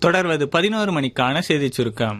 தொடர்வது பதினோரு மணிக்கான செய்திச் சுருக்கம்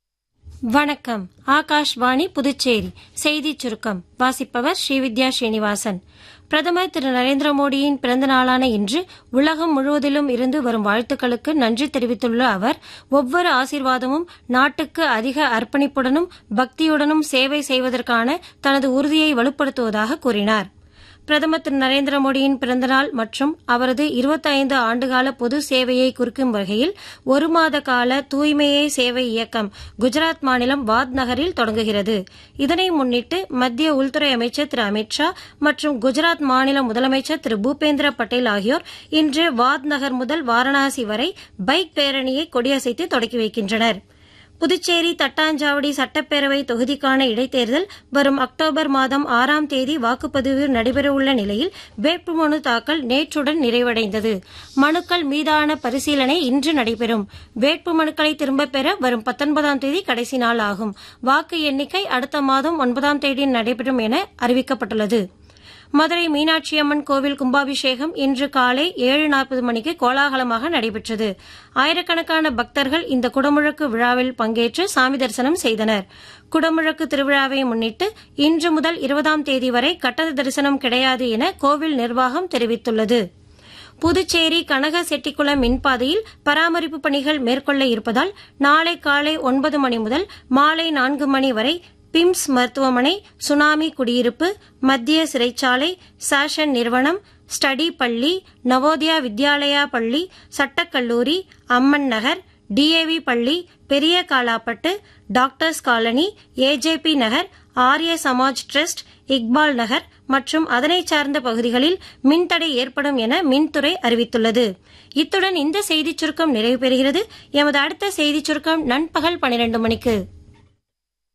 வணக்கம் ஆகாஷ்வாணி புதுச்சேரி செய்திச் சுருக்கம் வாசிப்பவர் ஸ்ரீவித்யா ஸ்ரீனிவாசன் பிரதமர் திரு நரேந்திர மோடியின் பிறந்த நாளான இன்று உலகம் முழுவதிலும் இருந்து வரும் வாழ்த்துக்களுக்கு நன்றி தெரிவித்துள்ள அவர் ஒவ்வொரு ஆசீர்வாதமும் நாட்டுக்கு அதிக அர்ப்பணிப்புடனும் பக்தியுடனும் சேவை செய்வதற்கான தனது உறுதியை வலுப்படுத்துவதாக கூறினார் பிரதமர் திரு நரேந்திர மோடியின் பிறந்தநாள் மற்றும் அவரது 25 ஆண்டுகால பொது சேவையை குறிக்கும் வகையில் ஒரு மாத கால தூய்மையே சேவை இயக்கம் குஜராத் மாநிலம் வாத் நகரில் தொடங்குகிறது இதனை முன்னிட்டு மத்திய உள்துறை அமைச்சர் திரு அமித் ஷா மற்றும் குஜராத் மாநில முதலமைச்சர் திரு பூபேந்திர பட்டேல் ஆகியோர் இன்று வாத் நகர் முதல் வாரணாசி வரை பைக் பேரணியை கொடியசைத்து தொடக்கி வைக்கின்றனா் புதுச்சேரி தட்டாஞ்சாவடி சட்டப்பேரவை தொகுதிக்கான இடைத்தேர்தல் வரும் அக்டோபர் மாதம் ஆறாம் தேதி வாக்குப்பதிவு நடைபெறவுள்ள நிலையில் வேட்புமனு தாக்கல் நேற்றுடன் நிறைவடைந்தது மனுக்கள் மீதான பரிசீலனை இன்று நடைபெறும் வேட்புமனுக்களை திரும்பப் பெற வரும் பத்தொன்பதாம் தேதி கடைசி நாள் ஆகும் வாக்கு எண்ணிக்கை அடுத்த மாதம் ஒன்பதாம் தேதி நடைபெறும் என அறிவிக்கப்பட்டுள்ளது மதுரை மீனாட்சியம்மன் கோவில் கும்பாபிஷேகம் இன்று காலை ஏழு நாற்பது மணிக்கு கோலாகலமாக நடைபெற்றது ஆயிரக்கணக்கான பக்தர்கள் இந்த குடமுழக்கு விழாவில் பங்கேற்று சாமி தரிசனம் செய்தனர் குடமுழக்கு திருவிழாவை முன்னிட்டு இன்று முதல் இருபதாம் தேதி வரை கட்டண தரிசனம் கிடையாது என கோவில் நிர்வாகம் தெரிவித்துள்ளது புதுச்சேரி கனக செட்டிக்குளம் மின்பாதையில் பராமரிப்பு பணிகள் மேற்கொள்ள இருப்பதால் நாளை காலை ஒன்பது மணி முதல் மாலை நான்கு மணி வரை பிம்ஸ் மருத்துவமனை சுனாமி குடியிருப்பு மத்திய சிறைச்சாலை சாஷன் நிறுவனம் ஸ்டடி பள்ளி நவோதயா வித்யாலயா பள்ளி சட்டக்கல்லூரி அம்மன் நகர் டிஏவி பள்ளி பெரிய Kalapattu doctors colony AJP Nagar Arya Samaj trust Iqbal Nagar மற்றும் அதனை சார்ந்த பகுதிகளில் மின்தடை ஏற்படும் என மின்துறை அறிவித்துள்ளது இத்துடன் இந்த செய்திச் சுருக்கம் நிறைவு பெறுகிறது எமது அடுத்த செய்திச் சுருக்கம் நண்பகல் பனிரெண்டு மணிக்கு